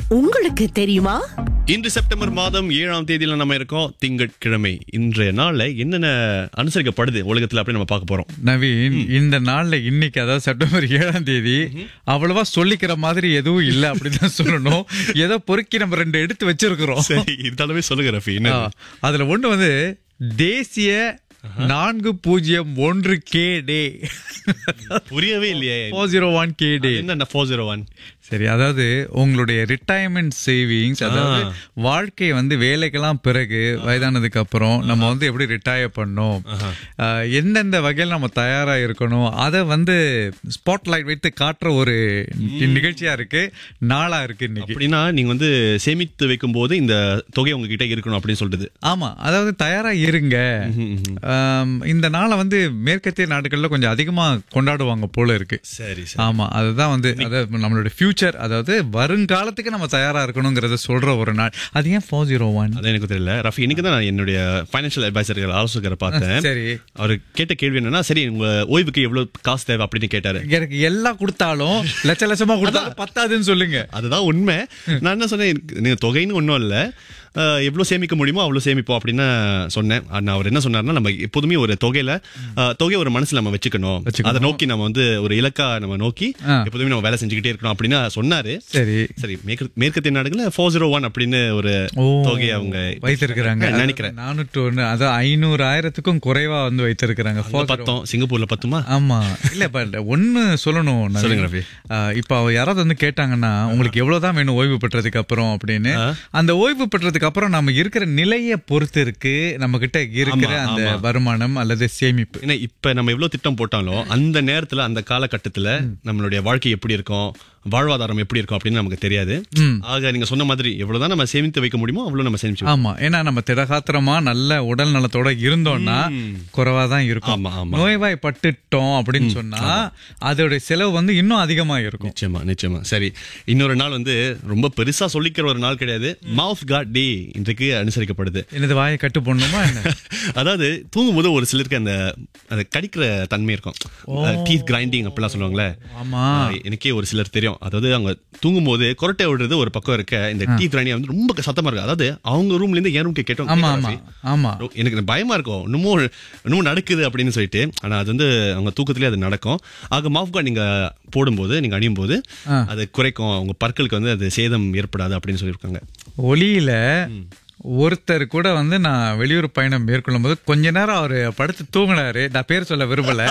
உங்களுக்கு தெரியுமா இன்று செப்டம்பர் மாதம் ஏழாம் தேதியில நம்ம இருக்கோம் திங்கட்கிழமை இன்றைய நாள்ல என்னென்ன அனுசரிக்கப்படுது உலகத்துல அப்படி நம்ம பார்க்க போறோம் நவீன் இந்த நாள்ல இன்னைக்கு அதாவது செப்டம்பர் ஏழாம் தேதி அவ்வளவா சொல்லிக்கிற மாதிரி எதுவும் இல்ல அப்படிதான் சொல்லணும் ஏதோ பொறுக்கி நம்ம ரெண்டு எடுத்து வச்சிருக்கிறோம் சரி இருந்தாலுமே சொல்லுங்க ரஃபி என்ன ஆ, அதுல ஒண்ணு வந்து தேசிய நான்கு பூஜ்ஜியம் ஒன்று கே டே புரியவே இல்லையே four zero one K day என்ன ஃபோர் ஜீரோ ஒன் சரி அதாவது உங்களுடைய ரிட்டையர்மெண்ட் சேவிங்ஸ் அதாவது வாழ்க்கை வந்து வேலைக்கெல்லாம் பிறகு வயதானதுக்கு அப்புறம் நம்ம வந்து எப்படி ரிட்டையர் பண்ணோம் ஆஹ், எந்தெந்த வகையில் நம்ம தயாரா இருக்கணும் அதை வந்து ஸ்பாட்லைட் வைத்து காட்டுற ஒரு நிகழ்ச்சியா இருக்கு நாளா இருக்கு இன்னைக்கு அப்படின்னா நீங்க வந்து சேமித்து வைக்கும் போது இந்த தொகை உங்ககிட்ட இருக்கணும் அப்படின்னு சொல்றது ஆமா அதாவது தயாரா இருங்க ஆம், இந்த நாளை வந்து மேற்கத்திய நாடுகள்ல கொஞ்சம் அதிகமா கொண்டாடுவாங்க போல இருக்கு சரி சரி ஆமா அதுதான் வந்து அதாவது நம்மளோட ஃபியூச்சர் அதாவது வருங்காலத்துக்கு நம்ம தயாரா இருக்கணுங்கிறத சொல்ற ஒரு நாள் அது ஏன் ஃபோர் ஜீரோ ஒன் அது எனக்கு தெரியல ரஃபி இன்னைக்கு தான் நான் என்னுடைய ஃபைனான்சியல் அட்வைசர்கள் ஆலோசகரை பார்த்தேன் சரி அவர் கேட்ட கேள்வி என்னன்னா சரி உங்க ஓய்வுக்கு எவ்வளவு காசு தேவை அப்படின்னு கேட்டாரு எனக்கு எல்லாம் கொடுத்தாலும் லட்ச லட்சமா கொடுத்தாலும் பத்தாதுன்னு சொல்லுங்க அதுதான் உண்மை நான் என்ன சொன்னேன் எனக்கு- நீங்க தொகைன்னு ஒன்றும் இல்லை எவ்வளோ சேமிக்க முடியுமோ அவ்வளோ சேமிப்போம் அப்படின்னு சொன்னேன் ஆனா அவர் என்ன சொன்னார்னா நம்ம எப்போதுமே ஒரு தொகையில அஹ், தொகையை ஒரு மனசுல நம்ம வச்சுக்கணும் அதை நோக்கி நம்ம வந்து ஒரு இலக்கா நம்ம நோக்கி ஆ. எப்போதுமே நம்ம வேலை செஞ்சுக்கிட்டே இருக்கணும் அப்படின்னு சொன்னாரு சரி சரி மேற்கு மேற்கத்திய நாடுகள்ல ஃபோர் ஜீரோ ஒன் அப்படின்னு ஒரு ஓ தொகையை அவங்க வைத்திருக்கிறாங்க நினைக்கிறேன் நானூற்று ஒண்ணு அதான் ஐநூறு ஆயிரத்துக்கும் குறைவா வந்து வைத்திருக்கிறாங்க அங்க பத்தோம் சிங்கப்பூர்ல பத்துமா ஆமா இல்ல பட் ஒண்ணு சொல்லணும் நவீன். சொல்லுங்க ரவி. ஆஹ் இப்ப அவ யாராவது வந்து கேட்டாங்கன்னா உங்களுக்கு எவ்வளவுதான் வேணும் ஓய்வு பெற்றதுக்கு அப்புறம் அப்படின்னு அந்த ஓய்வு பெற்றதுக்கு அப்புறம் நம்ம இருக்கிற நிலையை பொறுத்து இருக்கு நம்ம கிட்ட இருக்கிற ஆமா, அந்த வருமானம் அல்லது சேமிப்பு ஏன்னா இப்ப நம்ம எவ்வளவு திட்டம் போட்டாலும் அந்த நேரத்துல அந்த காலகட்டத்துல நம்மளுடைய வாழ்க்கை எப்படி இருக்கும் வாழ்வாதாரம் எப்படி இருக்கும் அப்படின்னு நமக்கு தெரியாது ஆக நீங்க சொன்ன மாதிரி எவ்வளவுதான் நம்ம சேமித்து வைக்க முடியுமோ அவ்வளவு நம்ம சேமிச்சு வைக்கணும். ஆமா ஏன்னா நம்ம திடகாத்திரமா நல்ல உடல் நலத்தோட இருந்தோம்னா குறைவா தான் இருக்கும் ஆமா, ஆமா. நோய்வாய் பட்டுட்டோம் அப்படின்னு சொன்னா அதோட செலவு வந்து இன்னும் அதிகமா இருக்கும் நிச்சயமா நிச்சயமா சரி இன்னொரு நாள் வந்து ரொம்ப பெருசா சொல்லிக்கிற ஒரு நாள் கிடையாது மவுத் காட் டே இன்றைக்கு அனுசரிக்கப்படுது எனது வாயை கட்டு போடணுமா என்ன அதாவது தூங்கும்போது ஒரு சிலருக்கு அந்த அந்த கடிக்கிற தன்மை இருக்கும் டீத் கிரைண்டிங் அப்படிலாம் சொல்லுவாங்களே ஆமா ஆஹ், எனக்கே ஒரு சிலர் தெரியும் அதாவது அவங்க தூங்கும்போது கொரட்டை விடுறது ஒரு பக்கம் இருக்க இந்த டீத் கிரைண்டிங் வந்து ரொம்ப சத்தமா இருக்கு அதாவது அவங்க ரூம்ல இருந்து என் ரூம்க்கு கேட்டோம் ஆமா ஆமா ஆமா ரொ- எனக்கு பயமா இருக்கும் இன்னமும் இன்னமும் நடக்குது அப்படின்னு சொல்லிட்டு ஆனா அது வந்து அவங்க தூக்கத்திலே அது நடக்கும் ஆக மாஃப்கா நீங்க போடும்போது நீங்க அணியும் போது அது குறைக்கும் உங்க பற்களுக்கு வந்து அது சேதம் ஏற்படாது அப்படின்னு சொல்லியிருக்காங்க ஒளியில ஒருத்தர் கூட வந்து நான் வெளியூர் பயணம் மேற்கொள்ளும் போது கொஞ்ச நேரம் அவரு படுத்து தூங்கினாரு நான் பேர் சொல்ல விரும்பல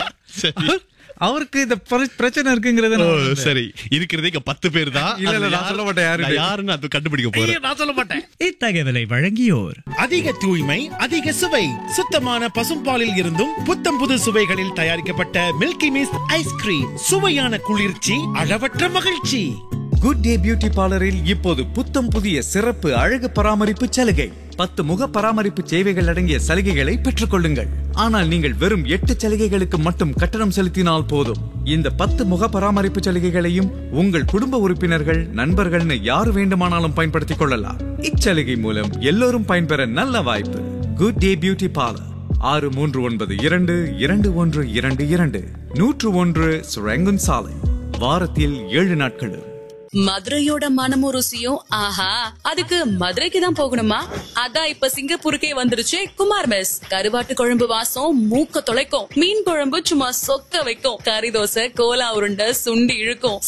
அவருக்கு இந்த பிர- பிரச்சனை இருக்குங்கிறத ஓ, நான் சரி இருக்கிறதே இங்க பத்து பேர் தான் இல்ல, இல்ல, அதுல நான் சொல்ல மாட்டேன் யாருன்னு. நான் யாருன்னு அது கண்டுபிடிக்க போறேன் நான் சொல்ல மாட்டேன் இத்தகவலை வழங்கியோர் அதிக தூய்மை அதிக சுவை சுத்தமான பசும்பாலில் இருந்தும் புத்தம் புது சுவைகளில் தயாரிக்கப்பட்ட மில்கி மிஸ்ட் ஐஸ்கிரீம் சுவையான குளிர்ச்சி அளவற்ற மகிழ்ச்சி குட் டே பியூட்டி பார்லரில் இப்போது புத்தம் புதிய சிறப்பு அழகு பராமரிப்பு சலுகை பத்து முக பராமரிப்பு சேவைகள் அடங்கிய சலுகைகளை பெற்றுக்கொள்ளுங்கள் ஆனால் நீங்கள் வெறும் எட்டு சலுகைகளுக்கு மட்டும் கட்டணம் செலுத்தினால் போதும் இந்த பத்து முக பராமரிப்பு சலுகைகளையும் உங்கள் குடும்ப உறுப்பினர்கள் நண்பர்கள்னு யார் வேண்டுமானாலும் பயன்படுத்திக் கொள்ளலாம் இச்சலுகை மூலம் எல்லோரும் பயன்பெற நல்ல வாய்ப்பு குட் டே பியூட்டி பார்லர் ஆறு மூன்று ஒன்பது இரண்டு இரண்டு ஒன்று இரண்டு இரண்டு நூற்று ஒன்று சுரங்குன் சாலை வாரத்தில் ஏழு நாட்களும் மதுரையோட மனமும் ருசியும் ஆஹா அதுக்கு மதுரைக்கு தான் போகணுமா அதான் இப்ப சிங்கப்பூருக்கே வந்துருச்சு குமார் மெஸ் கருவாட்டு குழம்பு வாசம் மூக்க தொலைக்கும் மீன் குழம்பு சும்மா சொக்க வைக்கும் கறி தோசை கோலா உருண்டை சுண்டி இழுக்கும்